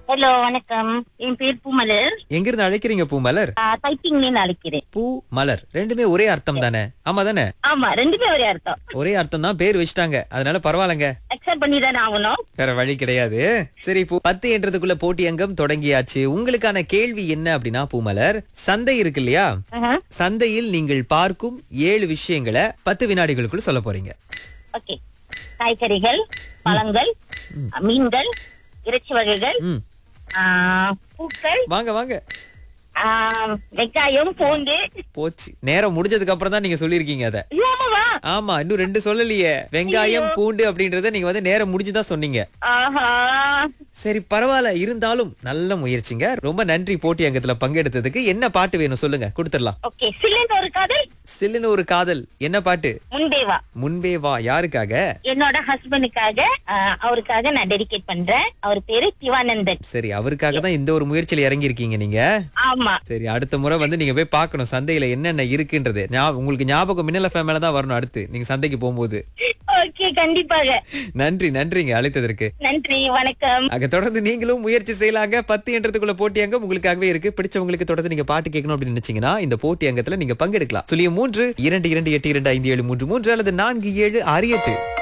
hello வணக்கம் என் பேர் பூமலர் எங்கிருந்து அழைக்கிறீங்க பூ மலர் டைப்பிங்ல அழைக்கிறேன் பூ மலர் ரெண்டுமே ஒரே அர்த்தம் தானே ஆமா தானே ஆமா ரெண்டுமே ஒரே அர்த்தம் ஒரே அர்த்தம் தான் பேர் வச்சுட்டாங்க அதனால பரவாயில்லங்க அக்செப்ட் பண்ணி தானே ஆகணும் வேற வழி கிடையாது சரி இப்போ பத்து என்றதுக்குள்ள போட்டி அங்கம் தொடங்கியாச்சு உங்களுக்கான கேள்வி என்ன அப்படின்னா பூமலர் சந்தை இருக்கு இல்லையா சந்தையில் நீங்கள் பார்க்கும் ஏழு விஷயங்களை பத்து வினாடிகளுக்குள்ள சொல்ல போறீங்க ஓகே காய்கறிகள் பழங்கள் மீன்கள் இறைச்சி வகைகள் ம் ஆ, பூக்கள் வாங்க வாங்க ஆ, வெங்காயம் பூண்டு போச்சு நேரம் முடிஞ்சதுக்கு அப்புறம் தான் நீங்க சொல்லிருக்கீங்க அத ஆமாவா ஆமா இன்னும் ரெண்டு சொல்லலையே வெங்காயம் பூண்டு அப்படின்றத நீங்க வந்து நேரம் முடிஞ்சுதான் சொன்னீங்க ஆஹா சரி பரவாயில்ல இருந்தாலும் நல்ல முயற்சிங்க ரொம்ப நன்றி போட்டி அங்கத்துல பங்கெடுத்ததுக்கு என்ன பாட்டு வேணும் சொல்லுங்க கொடுத்துடலாம் ஓகே சில்லுன்னு ஒரு காதல் சில்லுன்னு ஒரு காதல் என்ன பாட்டு முன்பே வா முன்பே வா யாருக்காக என்னோட ஹஸ்பண்டுக்காக அவருக்காக நான் டெடிகேட் பண்றேன் அவர் பேரு சிவானந்தன் சரி அவருக்காக தான் இந்த ஒரு முயற்சியில இறங்கி இருக்கீங்க நீங்க ஆமா சரி அடுத்த முறை வந்து நீங்க போய் பார்க்கணும் சந்தையில என்னென்ன இருக்குன்றது ஞா- உங்களுக்கு ஞாபகம் மின்னல மேல தான் வரணும் அடுத்து நீங்க சந்தைக்கு போகும்போது ஓகே கண்டிப்பாக நன்றி நன்றிங்க அழைத்ததற்கு நன்றி வணக்கம் அங்க தொடர்ந்து நீங்களும் முயற்சி செய்யலாங்க பத்து என்றதுக்குள்ள போட்டி அங்கம் உங்களுக்காகவே இருக்கு பிடிச்சவங்களுக்கு தொடர்ந்து நீங்க பாட்டு கேட்கணும் அப்படின்னு நினைச்சீங்கன்னா இந்த போட்டி அங்கத்துல நீங்க பங்கெடுக்கலாம் சுழியம் மூன்று இரண்டு இரண்டு எட்டு இரண்டு ஐந்து ஏழு மூன்று மூன்று அல்லது நான்கு ஏழு ஆறு எட்டு